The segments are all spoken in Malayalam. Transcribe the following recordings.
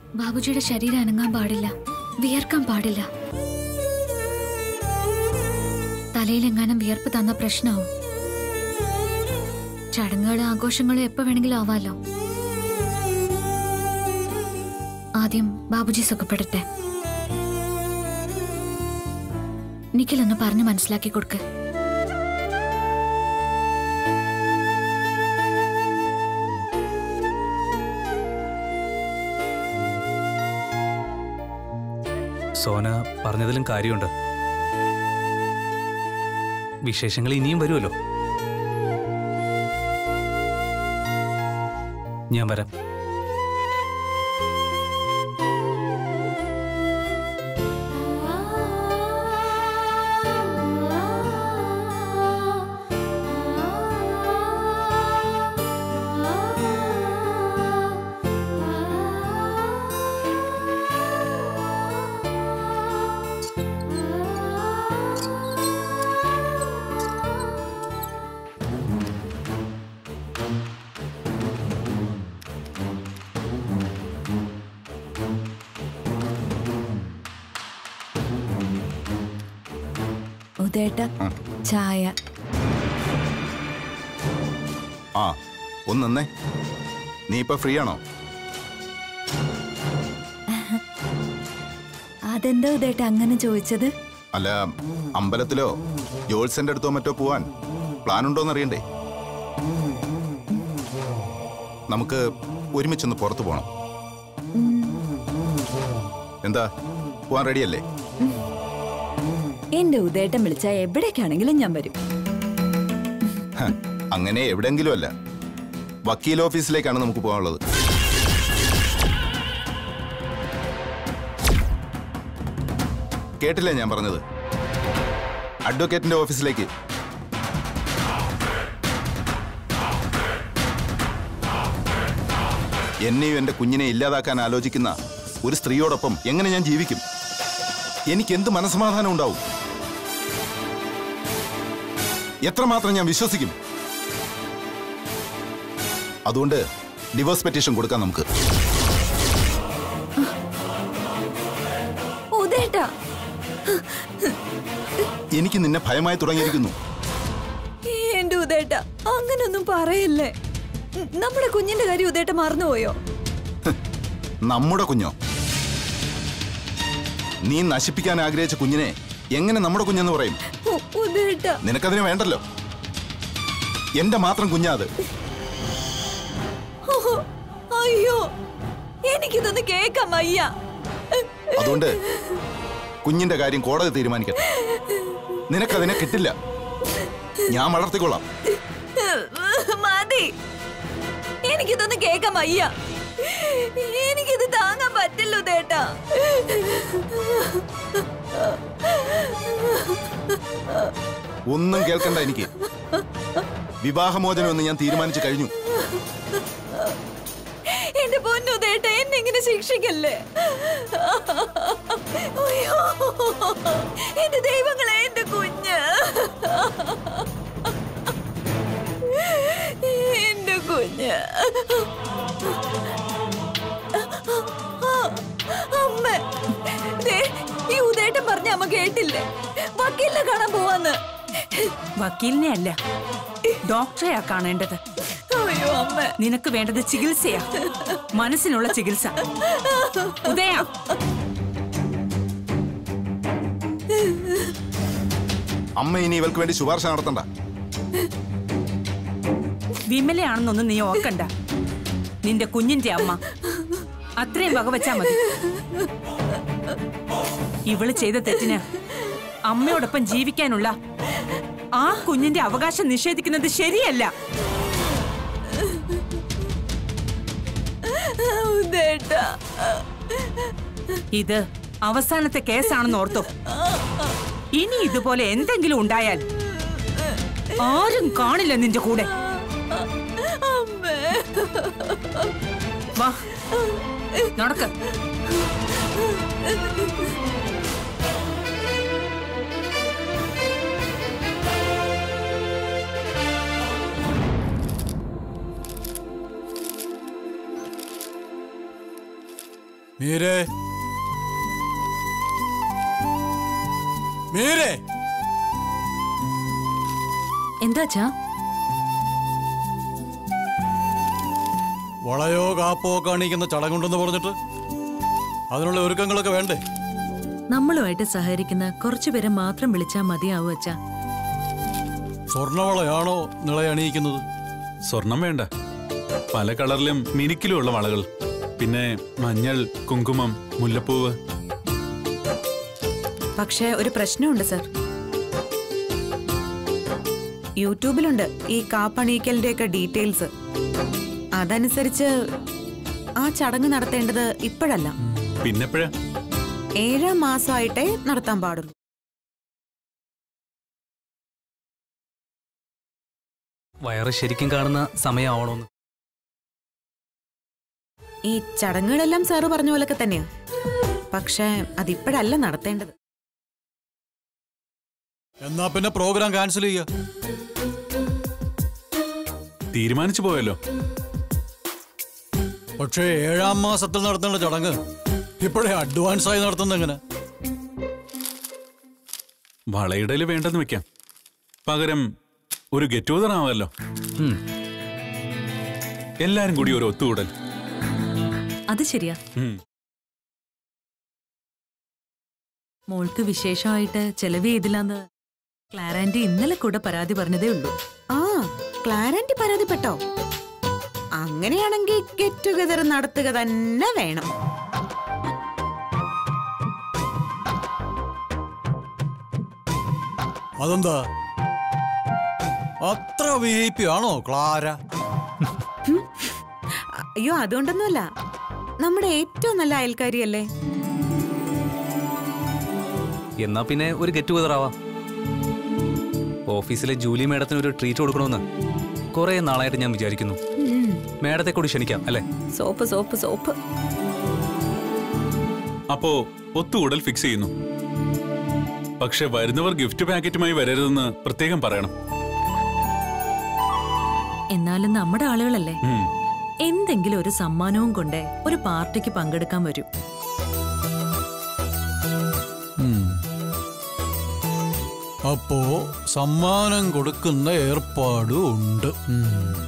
ബാബുജിയുടെ ശരീരം അനങ്ങാൻ പാടില്ല വിയർക്കാൻ പാടില്ല തലയിലെങ്ങാനും വിയർപ്പ് തന്ന പ്രശ്നവും ചടങ്ങുകളും ആഘോഷങ്ങളും എപ്പോ വേണമെങ്കിലും ആവാലോ ആദ്യം ബാബുജി സുഖപ്പെടട്ടെ നിഖിലൊന്ന് പറഞ്ഞു മനസ്സിലാക്കി കൊടുക്ക് സോന പറഞ്ഞതിലും കാര്യമുണ്ട് വിശേഷങ്ങൾ ഇനിയും വരുമല്ലോ ഞാൻ വരാം ഉദേട്ട ചായ ആ ഒന്ന് നിന്നേ നീ ഇപ്പൊ ഫ്രീ ആണോ അതെന്താ ഉദേട്ട അങ്ങനെ ചോദിച്ചത് അല്ല അമ്പലത്തിലോ ജോത്സ്യന്റെ അടുത്തോ മറ്റോ പോവാൻ പ്ലാൻ ഉണ്ടോന്ന് അറിയണ്ടേ നമുക്ക് ഒരുമിച്ചൊന്ന് പുറത്തു പോണം എന്താ പോവാൻ റെഡിയല്ലേ എന്റെ ഉദേട്ടം വിളിച്ചാ എവിടേക്കാണെങ്കിലും ഞാൻ വരും ഹ, അങ്ങനെ എവിടെങ്കിലും അല്ല വക്കീൽ ഓഫീസിലേക്കാണ് നമുക്ക് പോകാനുള്ളത് കേട്ടില്ലേ ഞാൻ പറഞ്ഞത് അഡ്വക്കേറ്റിന്റെ ഓഫീസിലേക്ക് എന്നെയും എന്റെ കുഞ്ഞിനെ ഇല്ലാതാക്കാൻ ആലോചിക്കുന്ന ഒരു സ്ത്രീയോടൊപ്പം എങ്ങനെ ഞാൻ ജീവിക്കും എനിക്ക് എന്ത് മനസ്സമാധാനം ഉണ്ടാവും എത്രമാത്രം ഞാൻ വിശ്വസിക്കും അതുകൊണ്ട് ഡിവോഴ്സ് പെറ്റീഷൻ കൊടുക്കാം നമുക്ക് ഉദേട്ട എനിക്ക് നിന്നെ ഭയമായി തുടങ്ങിയിരിക്കുന്നു എന്റെ ഉദേട്ട അങ്ങനൊന്നും പറയല്ലേ ഉം, നമ്മുടെ കുഞ്ഞിന്റെ കാര്യം ഉദേട്ട മറന്നുപോയോ നമ്മുടെ കുഞ്ഞോ നീ നശിപ്പിക്കാൻ ആഗ്രഹിച്ച കുഞ്ഞിനെ എങ്ങനെ നമ്മുടെ കുഞ്ഞെന്ന് പറയും ഉ- ഉദേട്ട നിനക്കതിന് വേണ്ടല്ലോ എന്റെ മാത്രം കുഞ്ഞാ അത് ഓ, അയ്യോ എനിക്കിതൊന്ന് കേക്കാം വയ്യ അതുകൊണ്ട് കുഞ്ഞിന്റെ കാര്യം കോടതി തീരുമാനിക്കട്ടെ നിനക്കതിനെ കിട്ടില്ല ഞാൻ വളർത്തിക്കൊള്ളാം മതി എനിക്കിതൊന്ന് കേക്കാൻ വയ്യ എനിക്കിത് താങ്ങാൻ പറ്റില്ല ഉദേട്ടാ ഒന്നും കേൾക്കണ്ട എനിക്ക് വിവാഹമോചനം എന്ന് ഞാൻ തീരുമാനിച്ചു കഴിഞ്ഞു എന്റെ പൊന്നുദേട്ട എന്നെ ഇങ്ങനെ ശിക്ഷിക്കല്ലേ അയ്യോ എന്റെ ദൈവങ്ങളെ എന്റെ കുഞ്ഞ് എന്റെ കുഞ്ഞ് അമ്മ ദേ, ഈ ഉദേട്ടൻ പറഞ്ഞ അമ്മ കേട്ടില്ലേ വക്കീലിനെ കാണാൻ പോവാന്ന് വക്കീലിനെ അല്ല ഡോക്ടറെയാ കാണേണ്ടത് അയ്യോ അമ്മ നിനക്ക് വേണ്ടത് ചികിത്സയാ മനസ്സിനുള്ള ചികിത്സ ഉദയ അമ്മ ഇനി ഇവൾക്ക് വേണ്ടി ശുപാർശ നടത്തണ്ട വിമലയാണെന്നൊന്നും നീ ഓർക്കണ്ട നിന്റെ കുഞ്ഞിന്റെ അമ്മ അത്രയും വകവച്ചാ മതി ഇവള് ചെയ്ത തെറ്റിന് അമ്മയോടൊപ്പം ജീവിക്കാനുള്ള ആ കുഞ്ഞിന്റെ അവകാശം നിഷേധിക്കുന്നത് ശരിയല്ല ഉദേട്ട ഇത് അവസാനത്തെ കേസാണെന്ന് ഓർത്തോ ഇനി ഇതുപോലെ എന്തെങ്കിലും ഉണ്ടായാൽ ആരും കാണില്ല നിന്റെ കൂടെ അമ്മേ വാ നടക്ക് മീരേ മീരേ എന്താച്ചാ വളയോ കാപ്പോ കാണിക്കുന്ന ചടങ്ങുണ്ടെന്ന് പറഞ്ഞിട്ട് അതിനുള്ള ഒരുക്കങ്ങളൊക്കെ വേണ്ടേ നമ്മളുമായിട്ട് സഹകരിക്കുന്ന കുറച്ചുപേരെ മാത്രം വിളിച്ചാൽ മതിയാവും അച്ഛാ സ്വർണവളയാണോ നിളയണിയിക്കുന്നത് സ്വർണം വേണ്ട പല കളറിലും മിനിക്കിലും ഉള്ള വളകൾ പിന്നെ മഞ്ഞൾ കുങ്കുമം മുല്ലപ്പൂവ് പക്ഷേ ഒരു പ്രശ്നമുണ്ട് സർ യൂട്യൂബിലുണ്ട് ഈ കാപ്പണീക്കലിന്റെ ഒക്കെ ഡീറ്റെയിൽസ് അതനുസരിച്ച് ആ ചടങ്ങ് നടത്തേണ്ടത് ഇപ്പോഴല്ല പിന്നെപ്പോഴാ ഏഴാം മാസമായിട്ടേ നടത്താൻ പാടുള്ളൂ വയറ് ശരിക്കും കാണുന്ന സമയമാവണമെന്ന് ഈ ചടങ്ങുകളെല്ലാം സാറ് പറഞ്ഞ പോലൊക്കെ തന്നെയാ പക്ഷേ അതിപ്പോഴല്ല നടത്തേണ്ടത് എന്നാ പിന്നെ പ്രോഗ്രാം ക്യാൻസൽ ചെയ്യുക തീരുമാനിച്ചു പോയല്ലോ പക്ഷേ ഏഴാം മാസത്തിൽ നടത്തേണ്ട ചടങ്ങ് ഇപ്പോഴേ അഡ്വാൻസ് ആയി നടത്തുന്നത് എങ്ങനെ വളയിടല് വേണ്ടെന്ന് വെക്കാം പകരം ഒരു ഗെറ്റ് ടുഗദർ ആവാമല്ലോ ഉം. എല്ലാരും കൂടി ഒരു ഒത്തുകൂടൽ അത് ശരിയാ ഉം. മോൾക്ക് വിശേഷമായിട്ട് ചെലവ് ചെയ്തില്ലാന്ന് ക്ലാരാൻറ്റി ഇന്നലെ കൂടെ പരാതി പറഞ്ഞതേ ഉള്ളൂ ആ ക്ലാരന്റി പരാതിപ്പെട്ടോ അങ്ങനെയാണെങ്കിൽ ഗെറ്റ് ടുഗദർ നടത്തുക തന്നെ വേണം അതെന്താ അത്ര വി ഐ പി ആണോ ക്ലാര അയ്യോ അതുകൊണ്ടൊന്നുമല്ല നമ്മുടെ ഏറ്റവും നല്ല അയൽക്കാരിയല്ലേ എന്നാ പിന്നെ ഒരു ഗെറ്റ് ടുഗദർ ആവാം ഓഫീസിലെ ജൂലി മേഡത്തിന് ഒരു ട്രീറ്റ് കൊടുക്കണമെന്ന് കുറെ നാളായിട്ട് ഞാൻ വിചാരിക്കുന്നു മേഡത്തെ കൂടി ക്ഷണിക്കാം അല്ലേ സോപ്പ് സോപ്പ് സോപ്പ് അപ്പോ ഒത്തുകൂടൽ ഫിക്സ് ചെയ്യുന്നു പക്ഷെ വരുന്നവർ ഗിഫ്റ്റ് പാക്കറ്റുമായി വരരുതെന്ന് പ്രത്യേകം പറയണം എന്നാലും നമ്മുടെ ആളുകളല്ലേ ഉം. എന്തെങ്കിലും ഒരു സമ്മാനവും കൊണ്ട് ഒരു പാർട്ടിക്ക് പങ്കെടുക്കാൻ വരും അപ്പോ സമ്മാനം കൊടുക്കുന്ന ഏർപ്പാടും ഉണ്ട് ഉം.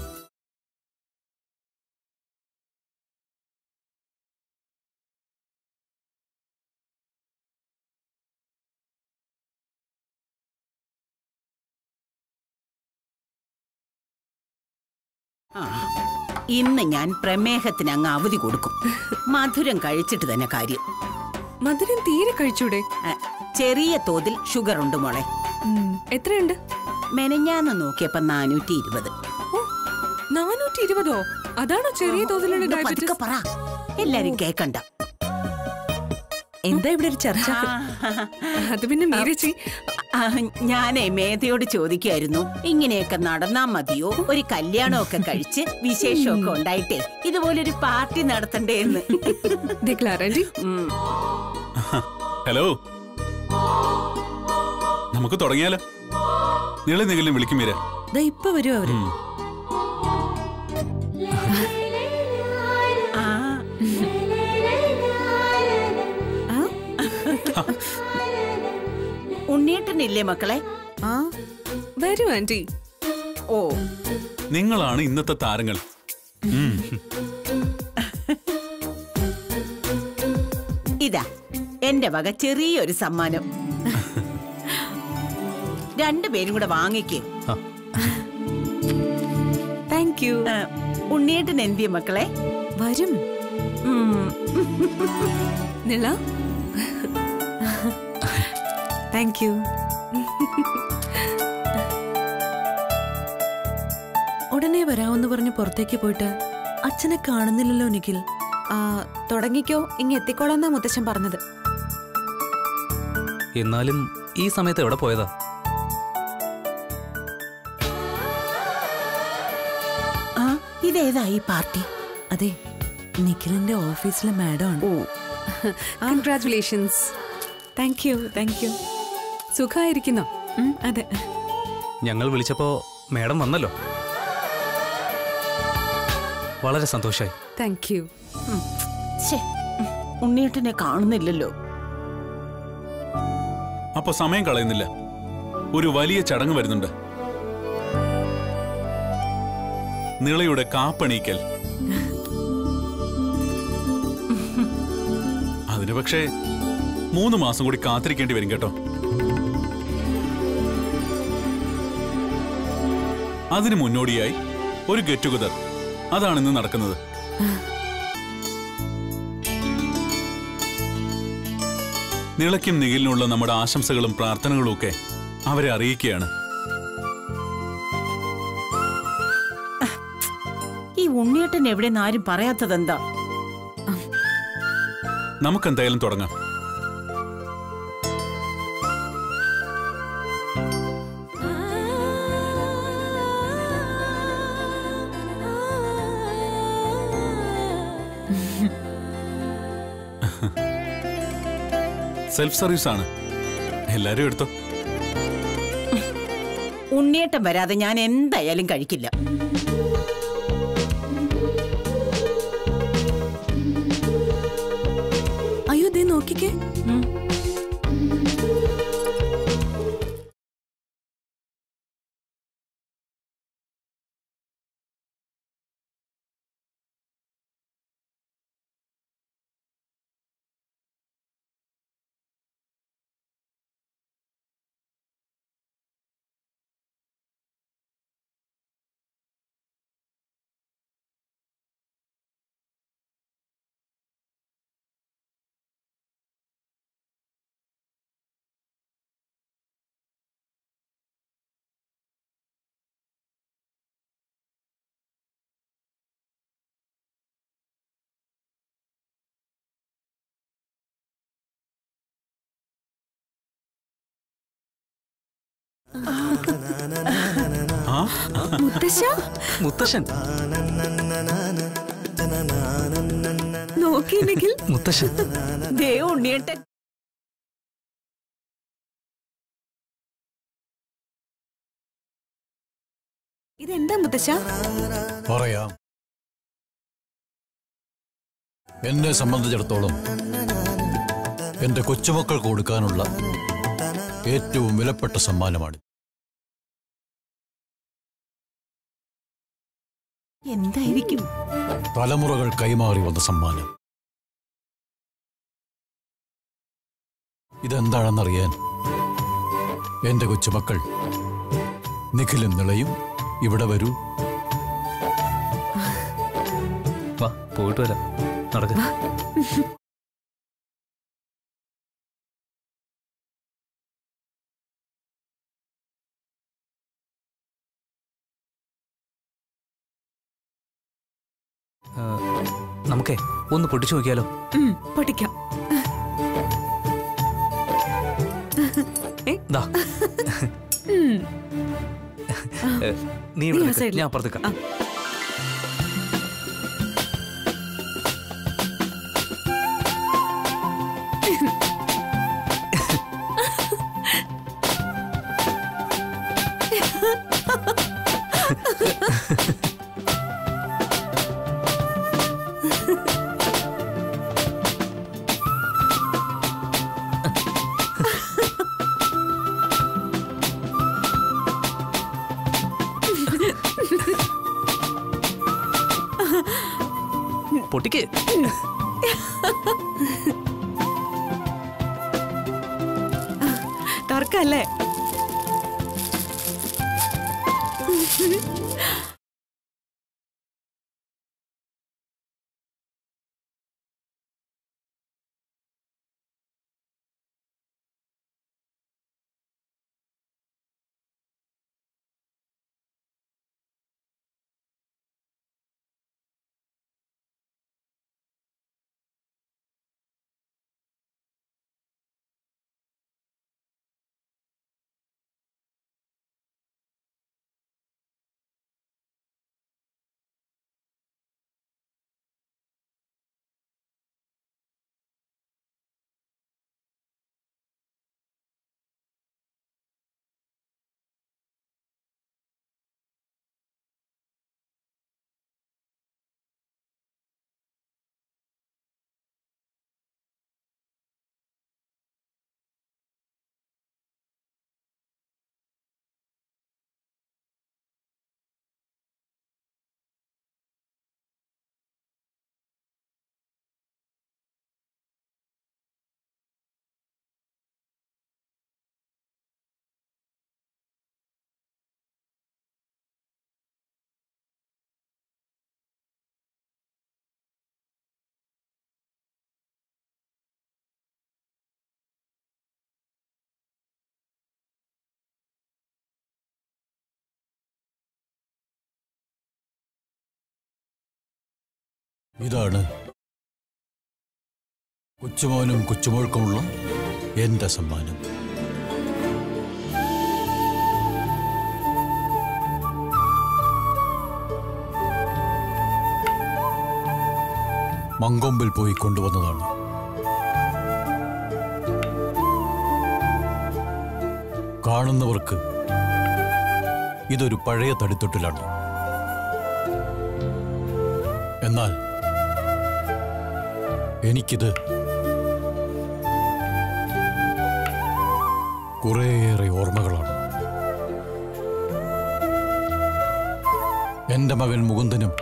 ആ, ഇന്ന് ഞാൻ പ്രമേഹത്തിന് അങ്ങ് അവധി കൊടുക്കും മധുരം കഴിച്ചിട്ട് തന്നെ കാര്യം മധുരം തീരെ കഴിച്ചൂടെ ആ, ചെറിയ തോതിൽ ഷുഗർ ഉണ്ട് മോളെ ഉം, എത്രയുണ്ട് മെനഞ്ഞാന്ന് നോക്കിയപ്പോ നാനൂറ്റി ഇരുപത് നാനൂറ്റി ഇരുപതോ അതാണോ ചെറിയ തോതിലുള്ള ഒന്ന് പതുക്കെ ഡയബറ്റീസ് പറ എല്ലാരും കേക്കണ്ട എന്താ ഇവിടെ ഒരു ചർച്ച അത് പിന്നെ മീരച്ചി ആ, ഞാനേ മേധയോട് ചോദിക്കായിരുന്നു ഇങ്ങനെയൊക്കെ നടന്നാ മതിയോ ഒരു കല്യാണമൊക്കെ കഴിച്ച് വിശേഷമൊക്കെ ഉണ്ടായിട്ടേ ഇതുപോലൊരു പാർട്ടി നടത്തണ്ടേ എന്ന് ഡിക്ലാറൻറ്റി ഉം. ഹലോ നമുക്ക് തുടങ്ങിയാലോ നീളെ നികലും വിളിക്കും മീര ദാ ഇപ്പൊ വരും അവര് ഉം. ആ ഉണ്ണിയേട്ടനില്ലേ മക്കളെ ആ വരൂ ആന്റി ഓ നിങ്ങളാണ് ഇന്നത്തെ താരങ്ങൾ ഉം. ഇതാ എന്റെ വക ചെറിയൊരു സമ്മാനം രണ്ടുപേരും കൂടെ വാങ്ങിക്കേ താങ്ക് യു ഉണ്ണിയേട്ടൻ എന്തിയ മക്കളെ വരും ഉം. നിള താങ്ക് യു ഉടനെ വരാമെന്ന് പറഞ്ഞ് പുറത്തേക്ക് പോയിട്ട് അച്ഛനെ കാണുന്നില്ലല്ലോ നിഖിൽ ആ, തുടങ്ങിക്കോ ഇങ്ങ് എത്തിക്കോളാന്നാ മുത്തശ്ശൻ പറഞ്ഞത് എന്നാലും ഈ സമയത്ത് എവിടെ പോയതാ ആ ഇതേതാ ഈ പാർട്ടി അതെ നിഖിലിന്റെ ഓഫീസിലെ മാഡം ആണ് oh congratulations thank you thank you സുഖായിരിക്കുന്നോ അതെ ഞങ്ങൾ വിളിച്ചപ്പോ മേഡം വന്നല്ലോ വളരെ സന്തോഷായി താങ്ക് യു ശ്ശേ. ഉണ്ണിയേട്ടനെ കാണുന്നില്ലല്ലോ അപ്പൊ സമയം കളയുന്നില്ല ഒരു വലിയ ചടങ്ങ് വരുന്നുണ്ട് നിളയുടെ കാപ്പണീക്കൽ അതിന് പക്ഷേ മൂന്ന് മാസം കൂടി കാത്തിരിക്കേണ്ടി വരും കേട്ടോ അതിന് മുന്നോടിയായി ഒരു ഗെറ്റ് ടുഗദർ അതാണ് ഇന്ന് നടക്കുന്നത് നിളയ്ക്കും നിഖിലിനുള്ള നമ്മുടെ ആശംസകളും പ്രാർത്ഥനകളും ഒക്കെ അവരെ അറിയിക്കുകയാണ് ഈ ഉണ്ണിയേട്ടൻ എവിടെന്ന് ആരും പറയാത്തതെന്താ നമുക്കെന്തായാലും തുടങ്ങാം സെൽഫ് സർവീസ് ആണ് എല്ലാരും എടുത്തോ ഉണ്ണിയേട്ടൻ വരാതെ ഞാൻ എന്തായാലും കഴിക്കില്ല അയ്യോ ദേ നോക്കിക്കേ ആ മുത്തശ്ശ മുത്തശ്ശൻ നോക്കിയില്ലെങ്കിൽ മുത്തശ്ശൻ ദേ ഉണ്ണിയേട്ടൻ ഇതെന്താ മുത്തശ്ശ പറയാം എന്നെ സംബന്ധിച്ചിടത്തോളം എന്റെ കൊച്ചുമക്കൾക്ക് കൊടുക്കാനുള്ള ഏറ്റവും വിലപ്പെട്ട സമ്മാനമാണ് എന്തായിരിക്കും തലമുറകൾ കൈമാറി വന്ന സമ്മാനം ഇതെന്താണെന്നറിയാൻ എന്റെ കൊച്ചുമക്കൾ നിഖിലും നിളയും ഇവിടെ വരൂ വാ പോയിട്ട് വരാം നടക്ക നമുക്കേ ഒന്ന് പൊട്ടിച്ചു നോക്കിയാലോ ഉം, പൊട്ടിക്കാം ദാ ഉം. ഏ, നീ ഇവിടെ നീ ആ നിൽക്ക്. സൈഡില്. ഞാൻ അപ്പുറത്തേക്ക് ആ. പൊട്ടിക്ക് തുറക്കല്ലേ ഇതാണ് കൊച്ചുമോനും കൊച്ചുമോൾക്കുമുള്ള എന്റെ സമ്മാനം മങ്കൊമ്പിൽ പോയി കൊണ്ടുവന്നതാണ് കാണുന്നവർക്ക് ഇതൊരു പഴയ തടിത്തൊട്ടിലാണ് എന്നാൽ എനിക്കിത് കുറേയേറെ ഓർമ്മകളാണ് എന്റെ മകൻ മുകുന്ദനും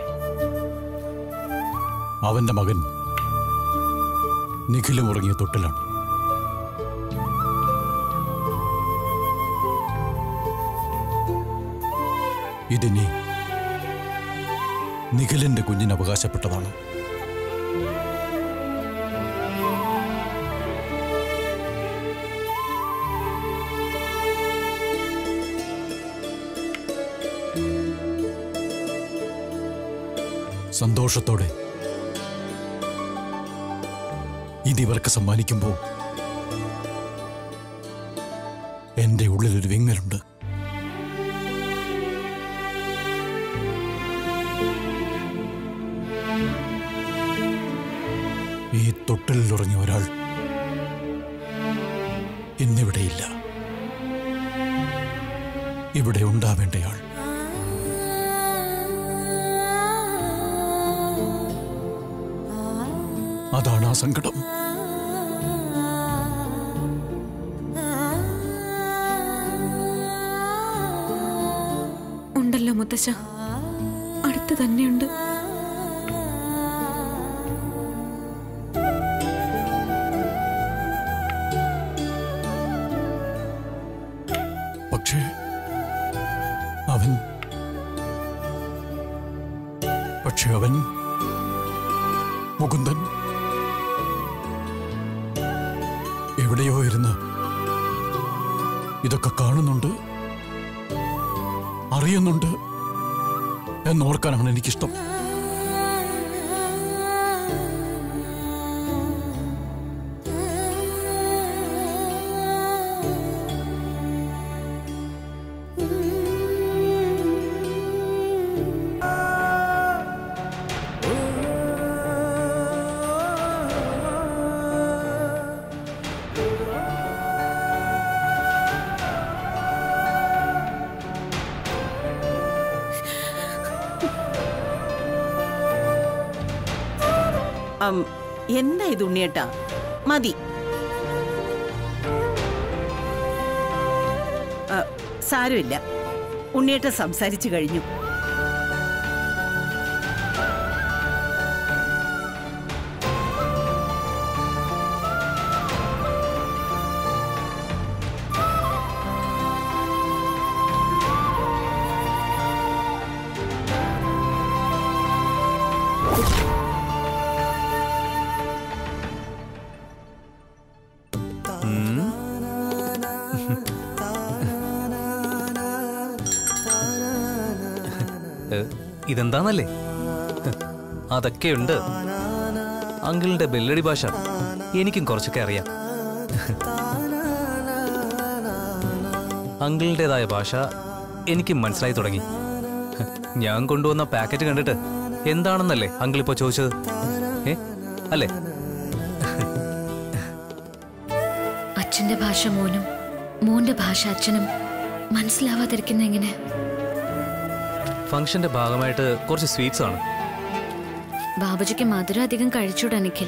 അവന്റെ മകൻ നിഖിലും ഉറങ്ങിയ തൊട്ടിലാണ് ഇതിനി നിഖിലിന്റെ കുഞ്ഞിന് അവകാശപ്പെട്ടതാണ് സന്തോഷത്തോടെ ഇതിവർക്ക് സമ്മാനിക്കുമ്പോൾ എന്റെ ഉള്ളിലൊരു വിങ്ങലുണ്ട് ഈ തൊട്ടിലുറങ്ങിയ ഒരാൾ ഇന്നിവിടെയില്ല ഇവിടെ ഉണ്ടാവേണ്ടയാൾ അതാണ് ആ സങ്കടം ഉണ്ടല്ലോ മുത്തശ്ശ അടുത്ത് തന്നെയുണ്ട് പക്ഷേ അവൻ പക്ഷെ അവൻ മുകുന്ദൻ എവിടെയോ ഇരുന്ന് ഇതൊക്കെ കാണുന്നുണ്ട് അറിയുന്നുണ്ട് എന്നോർക്കാനാണ് എനിക്കിഷ്ടം അം, എന്താ ഇത് ഉണ്ണിയേട്ടാ മതി അ, സാരമില്ല ഉണ്ണിയേട്ട സംസാരിച്ചു കഴിഞ്ഞു ഏ, ഇതെന്താന്നല്ലേ ഹ്, അതൊക്കെയുണ്ട് അങ്കിളിന്റെ ബെല്ലടി ഭാഷ എനിക്കും കുറച്ചൊക്കെ അറിയാം അങ്കിളിൻ്റെതായ ഭാഷ എനിക്കും മനസ്സിലായി തുടങ്ങി ഹ്, ഞാൻ കൊണ്ടുവന്ന പാക്കറ്റ് കണ്ടിട്ട് എന്താണെന്നല്ലേ അങ്കിൾ ഇപ്പോ ചോദിച്ചത് ഏ അല്ലേ അച്ഛന്റെ ഭാഷ മോനും മോന്റെ ഭാഷ അച്ഛനും മനസ്സിലാവാതിരിക്കുന്ന എങ്ങനെ ഫംഗ്ഷന്റെ ഭാഗമായിട്ട് കുറച്ച് സ്വീറ്റ്സ് ആണ് ബാബുജിക്ക് മധുരം അധികം കഴിച്ചൂടാ നിഖിൽ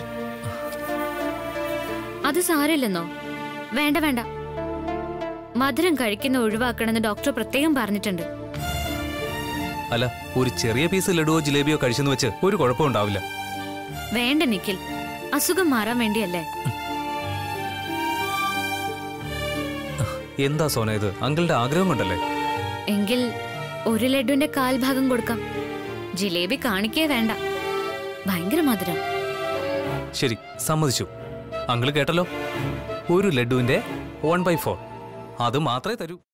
അത് സാരമില്ലെന്നോ വേണ്ട വേണ്ട മധുരം കഴിക്കുന്ന ഒഴിവാക്കണമെന്ന് ഡോക്ടർ പ്രത്യേകം പറഞ്ഞിട്ടുണ്ട് അല്ല ഒരു ചെറിയ പീസ് ലഡുവോ ജിലേബിയോ കഴിച്ചെന്ന് വെച്ച് ഒരു കുഴപ്പവും ഉണ്ടാവില്ല വേണ്ട നിഖിൽ അസുഖം മാറാൻ വേണ്ടിയല്ലേ എന്താ സോന ഇത് അങ്കിളുടെ ആഗ്രഹം കൊണ്ടല്ലേ എങ്കിൽ ഒരു ലഡുവിന്റെ കാൽഭാഗം കൊടുക്കാം ജിലേബി കാണിക്കേ വേണ്ട ഭയങ്കര മധുരം ശരി സമ്മതിച്ചു അങ്കിള് കേട്ടല്ലോ ഒരു ലഡുവിന്റെ വൺ ബൈ ഫോർ അത് മാത്രമേ തരൂ